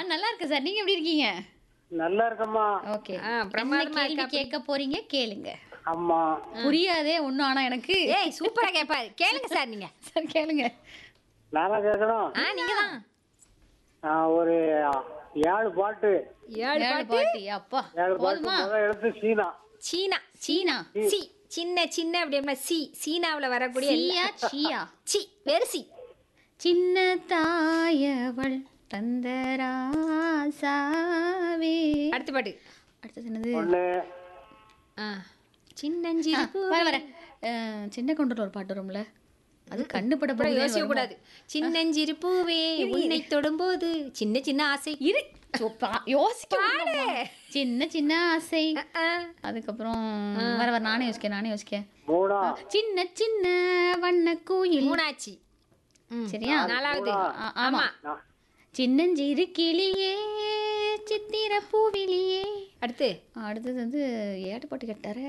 நல்லா இருக்கு சார் நீங்க எப்படி இருக்கீங்க நல்லா இருக்கம்மா ஓகே ஆ, என்ன பிரமாதமா கேள்வி இருக்கா கேட்க போறீங்க கேளுங்க அம்மா புரியாதே ஒண்ணும் ஆனா எனக்கு ஏய் சூப்பரா கேட்பாரு கேளுங்க சார் நீங்க சார் கேளுங்க நானா கேட்கணும் ஆ நீங்க தான் ஆ, ஒரு ஏழு பாட்டு ஏழு ஏழு பாட்டு பாட்டு அப்பா ஏழு பாட்டு போதுமா முதல் எழுத்து சீனா சீனா சீனா சி சின்ன சின்ன அப்படியே சி சீனாவுல வரக்கூடிய சீயா சீயா சி வெறு சி சின்ன தாயவள் தந்தராசாவே அடுத்த பாட்டு அடுத்தது என்னது ஒண்ணு ஆ ஆ, சின்னஞ்சிறு வர வர அஹ், சின்ன கவுண்டர்ல ஒரு பாட்டு வரும்ல அது கண்டுபட அப்புறம் யோசிக்க கூடாது சின்னஞ்சிறு பூவே உன்னை தொடும்போது சின்ன சின்ன ஆசை இரு சோ, பா- யோசிக்க முடியலம்மா. சின்ன சின்ன ஆசை ஆ, அதுக்கப்புறம் வர வர நானே யோசிக்க நானே யோசிக்க மூணா சின்ன சின்ன வண்ண கோயில் மூணாச்சு ம், சரியா நாலாவது ஆ, ஆமா நா- சின்னஞ்சிறு கிளியே சித்திர பூவிலியே அடுத்து அடுத்தது வந்து ஏட்டு பாட்டு கேட்டாரு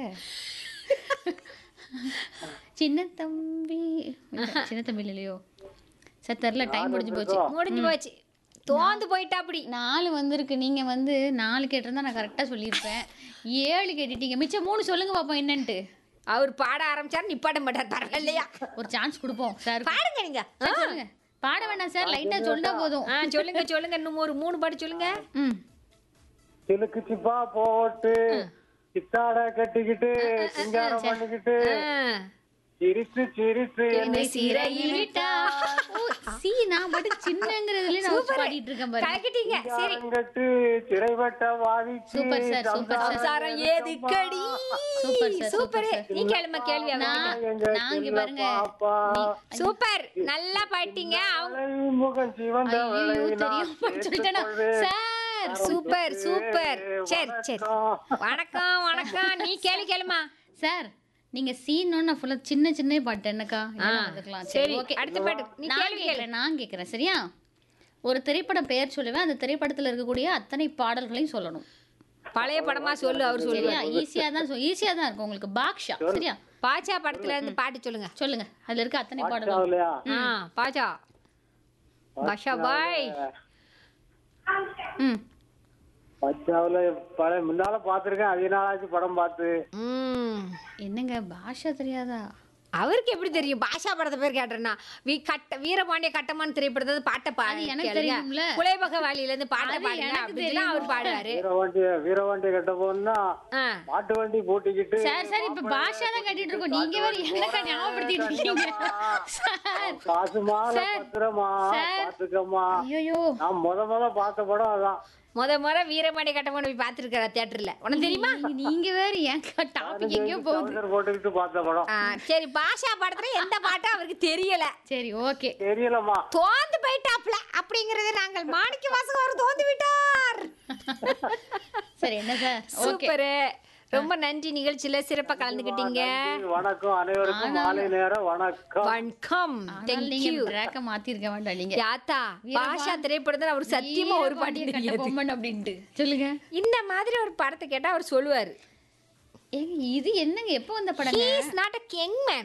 சின்ன தம்பி இல்ல, சின்ன தம்பி இல்லையோ சார் தெரில டைம் முடிஞ்சு போச்சு முடிஞ்சு போச்சு தோந்து போயிட்டா அப்படி நாலு வந்திருக்கு நீங்க வந்து நாலு கேட்டிருந்தா நான் கரெக்டா சொல்லியிருப்பேன் ஏழு கேட்டுட்டீங்க மிச்சம் மூணு சொல்லுங்க பாப்போம் என்னன்ட்டு அவர் பாட ஆரம்பிச்சாரு நிப்பாட்ட மாட்டார் பரவாயில்லையா ஒரு சான்ஸ் கொடுப்போம் சார் பாடுங்க நீங்க ஆ. சொல்லுங்க பாட வேண்டாம் சார் லைட்டா சொன்னா போதும் ஆ சொல்லுங்க சொல்லுங்க இன்னும் ஒரு மூணு பாட்டு சொல்லுங்க ம் சிலுக்கு சிப்பா போட்டு சித்தாட கட்டிக்கிட்டு சிங்காரம் பண்ணிக்கிட்டு ஆ. சிரிச்சு சிரிச்சு என்னை சிறையில் விட்டா ஓ, சி நான் பாட்டு சின்னங்கிறதுல நான் வச்சு பாடிட்டு இருக்கேன் பாரு கலக்கிட்டீங்க சரி கட்டு சிறைவட்ட வாதிச்சு சூப்பர் சார், சூப்பர் சார். சம்சாரம் ஏதுக்கடி சூப்பர் சார், சூப்பர் சூப்பர் நீ கேளுமா கேள்வி அவன் நான் எங்க நான் இங்க சின்ன பாருங்க பாப்பா நீ- சூப்பர் நல்லா பாட்டீங்க அவங்க மலை முகம் சிவந்தவளை ஐயோ நான் தெரியாம சொல்லிட்டேனா ஏற்றுக்கொள்வேன். சார் சூப்பர் சூப்பர் சரி சரி வணக்கம். வணக்கம் வணக்கம் நீ கேளு கேளுமா சார் நீங்க சீன்னு ஃபுல்லா சின்ன சின்ன பாட்டு என்னக்கா இல்லைன்னா வந்துக்கலாம் சரி ஓகே அடுத்த பாட்டு நீ நான் கேள்வி கேளு கேட்குறேன் நான் கேட்குறேன் சரியா ஒரு திரைப்படம் பெயர் சொல்லுவேன் அந்த திரைப்படத்துல இருக்கக்கூடிய அத்தனை பாடல்களையும் சொல்லணும் பழைய படமா சொல்லு அவர் சொல்லு சரியா ஈஸியா தான் சொ- ஈஸியா தான் இருக்கும் உங்களுக்கு பாக்ஷா சரியா பாச்சா படத்துல இருந்து பாட்டு சொல்லுங்க சொல்லுங்க அதுல இருக்க அத்தனை பாடல்கள் இல்லையா ஆ பாச்சா பாஷா பாய் ம் பச்சாவுல படம் முன்னால பாத்திருக்கேன் அதிக நாளாச்சு படம் பார்த்து ம் என்னங்க பாஷா தெரியாதா அவருக்கு எப்படி தெரியும் பாஷா படத்தை பேர் கேட்டேன்னா வீ கட்ட வீரபாண்டிய கட்டமான திரைப்படத்தை பாட்டை அது எனக்கு பாடி தெரியும்ல. குலைபக வாலியில இருந்து பாட்டை அது பாடுங்க எனக்கு அப்படின்னு சொல்லி அவர் பாடுவாரு வீரவாண்டி வீரவாண்டி கட்ட போனா ஆ மாட்டு வண்டி பூட்டிக்கிட்டு சார் சார் இப்ப பாஷா தான் கட்டிட்டு இருக்கோம் நீங்க வேற எனக்கா ஞாபகப்படுத்திட்டு இருக்கீங்க சார் காசு மாலை சார். பத்திரமா சார். பாத்துக்கம்மா ஐயோ நான் முத முத பார்த்த படம் அதான் முத முறை வீரபாண்டிய கட்டமான போய் பார்த்துருக்காரா தியேட்டர்ல உனக்கு தெரியுமா நீங்க வேற ஏன் டாபிக் எங்கேயோ போகுது டவுசர் போட்டுக்கிட்டு பார்த்த படம் ஆ, சரி பாஷா படத்துல எந்த பாட்டும் அவருக்கு தெரியல சரி ஓகே தெரியலம்மா தோந்து போயிட்டாப்ல அப்படிங்கறத நாங்கள் மாணிக்க வாசகம் அவர் தோந்து விட்டார் சரி என்ன சார் ஓகே சூப்பரு ரொம்ப நன்றி நிகழ்ச்சியில சிறப்பா கலந்துக்கிட்டீங்க வணக்கம் அனைவருக்கும் மாலை நேரம் வணக்கம் வணக்கம் ஆனால் நீங்க ட்ராக்க மாத்தி இருக்க வேண்டாம் நீங்க யாத்தா பாஷா திரைப்படத்துல அவர் சத்தியமா ஒரு பாட்டு வீரபாண்டிய தெரியாது கட்டபொம்மன் அப்படின்ட்டு சொல்லுங்க இந்த மாதிரி ஒரு படத்தை கேட்டா அவர் சொல்லுவாரு ஏங்க இது என்னங்க எப்போ வந்த படம் he is not a king man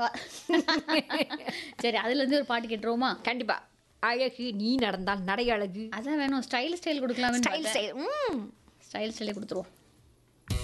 சரி அதுல இருந்து ஒரு பாட்டு கேட்டுருவோமா கண்டிப்பா அழகு நீ நடந்தால் நடை அழகு அதான் வேணும் ஸ்டைல் ஸ்டைல் கொடுக்கலாமே ஸ்டைல் ஸ்டைல் ம் ஸ்டைல் ஸ்டைலே கொடுத்துருவோம்